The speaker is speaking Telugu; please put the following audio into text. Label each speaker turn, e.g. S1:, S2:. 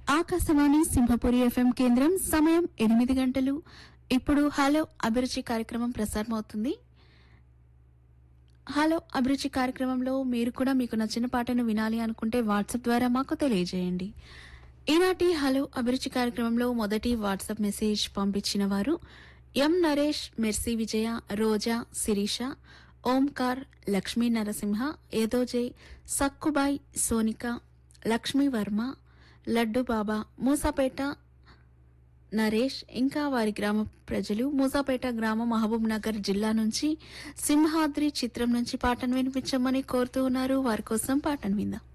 S1: ఆకాశవాణి సింహపురి ఎఫ్ఎం కేంద్రం సమయం ఎనిమిది గంటలు ఇప్పుడు హలో అభిరుచి కార్యక్రమం ప్రసారమవుతుంది హలో అభిరుచి కార్యక్రమంలో మీరు కూడా మీకు నచ్చిన పాటను వినాలి అనుకుంటే వాట్సాప్ ద్వారా మాకు తెలియజేయండి ఈనాటి హలో అభిరుచి కార్యక్రమంలో మొదటి వాట్సాప్ మెసేజ్ పంపించిన వారు ఎం నరేష్ మెర్సీ విజయ రోజా శిరీష ఓంకార్ లక్ష్మీ నరసింహ ఏదోజే సక్కుబాయ్ సోనిక లక్ష్మీ వర్మ లడ్డు బాబా మూసాపేట నరేష్ ఇంకా వారి గ్రామ ప్రజలు మూసాపేట గ్రామం మహబూబ్ నగర్ జిల్లా నుంచి సింహాద్రి చిత్రం నుంచి పాటను వినిపించమని కోరుతూ ఉన్నారు వారి కోసం పాటను విందాం